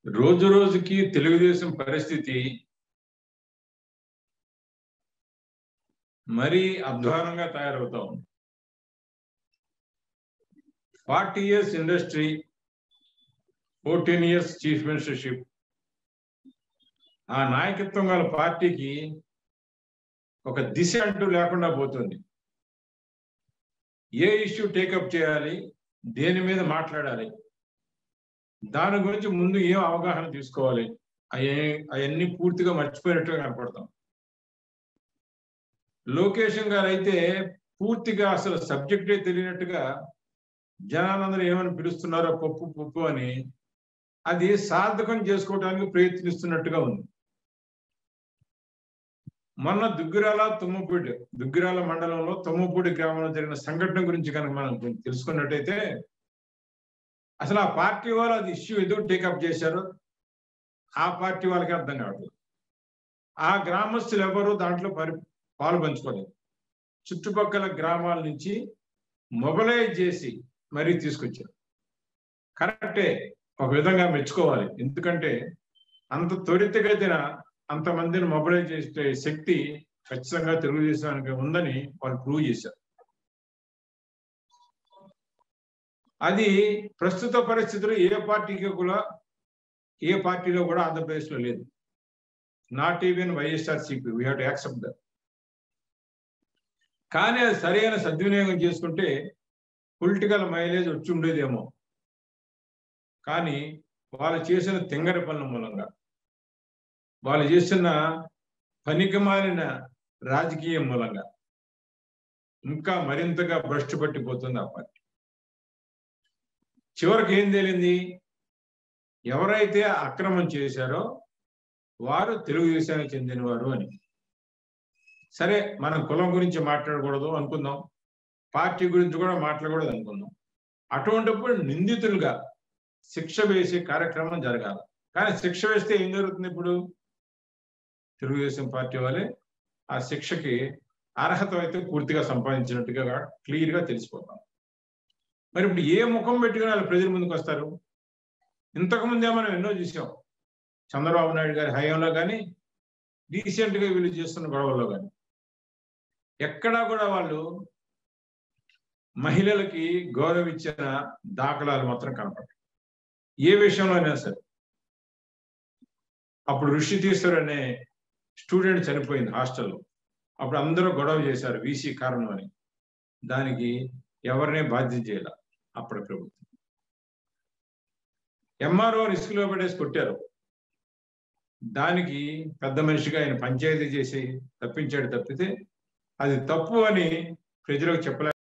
రోజు రోజుకి తెలుగుదేశం పరిస్థితి మరీ అధ్వానంగా తయారవుతా ఉంది forty years industry fourteen years chief ministership ఆ నాయకత్వం గల పార్టీకి ఒక దిశ అంటూ లేకుండా పోతుంది ఏ ఇష్యూ టేకప్ చేయాలి దేని మీద మాట్లాడాలి దాని గురించి ముందు ఏం అవగాహన తీసుకోవాలి అవి అవన్నీ పూర్తిగా మర్చిపోయినట్టుగా కనపడతాం లోకేషన్ గారు అయితే పూర్తిగా అసలు సబ్జెక్టే తెలియనట్టుగా జనాలందరూ ఏమని పిలుస్తున్నారో పప్పు పప్పు అని అది సార్థకం చేసుకోవడానికి ప్రయత్నిస్తున్నట్టుగా ఉంది మొన్న దుగ్గిరాల తుమ్మపూడి దుగ్గిరాల మండలంలో తుమ్మపూడి గ్రామంలో జరిగిన సంఘటన గురించి కనుక మనం కొంచెం తెలుసుకున్నట్టయితే అసలు ఆ పార్టీ వాళ్ళు అది ఇష్యూ ఎందుకు టేకప్ చేశారో ఆ పార్టీ వాళ్ళకి అర్థం కావట్లేదు ఆ గ్రామస్తులు ఎవరు దాంట్లో పరి పాలు పంచుకోలేదు చుట్టుపక్కల గ్రామాల నుంచి మొబలైజ్ చేసి మరీ తీసుకొచ్చారు కరెక్టే ఒక విధంగా మెచ్చుకోవాలి ఎందుకంటే అంత త్వరితగతిన అంతమందిని మొబలైజ్ చేసే శక్తి ఖచ్చితంగా తెలుగుదేశానికి ఉందని వాళ్ళు ప్రూవ్ చేశారు అది ప్రస్తుత పరిస్థితులు ఏ పార్టీకి కూడా ఏ పార్టీలో కూడా ఆంధ్రప్రదేశ్లో లేదు not even YSR CP we have to accept that కానీ అది సరైన సద్వినియోగం చేసుకుంటే పొలిటికల్ మైలేజ్ వచ్చి ఉండేదేమో కానీ వాళ్ళు చేసిన తెంగర పనుల మూలంగా వాళ్ళు చేసిన పనికిమాలిన రాజకీయం మూలంగా ఇంకా మరింతగా భ్రష్టు పట్టిపోతుంది ఆ పార్టీ చివరికి ఏం తేలింది ఎవరైతే అక్రమం చేశారో వారు తెలుగుదేశానికి చెందినవారు అని సరే మనం కులం గురించి మాట్లాడకూడదు అనుకుందాం పార్టీ గురించి కూడా మాట్లాడకూడదు అనుకుందాం అటువంటిప్పుడు నిందితులుగా శిక్ష వేసే కార్యక్రమం జరగాలి కానీ శిక్ష వేస్తే ఏం జరుగుతుంది ఇప్పుడు తెలుగుదేశం పార్టీ వాళ్ళే ఆ శిక్షకి అర్హత అయితే పూర్తిగా సంపాదించినట్టుగా క్లియర్ గా తెలిసిపోతాం మరి ఇప్పుడు ఏ ముఖం పెట్టుకుని వాళ్ళు ప్రజల ముందుకు వస్తారు ఇంతకు ముందే మనం ఎన్నో చూసాం చంద్రబాబు నాయుడు గారి హయాంలో కానీ రీసెంట్ గా వీళ్ళు చేస్తున్న గొడవల్లో కానీ ఎక్కడా కూడా వాళ్ళు మహిళలకి గౌరవం ఇచ్చిన దాఖలాలు మాత్రం కనపడతాయి ఏ విషయంలో అయినా సరే అప్పుడు ఋషితీశ్వర్ అనే స్టూడెంట్ చనిపోయింది హాస్టల్లో అప్పుడు అందరూ గొడవ చేశారు వీసీ కారణం అని దానికి ఎవరినే బాధ్యత చేయాల అప్పటి ప్రభుత్వం ఎంఆర్ఓ రిస్క్ లో పడేసి కొట్టారు దానికి పెద్ద మనిషిగా ఆయన పంచాయతీ చేసి తప్పించాడు తప్పితే అది తప్పు అని ప్రజలకు చెప్పలే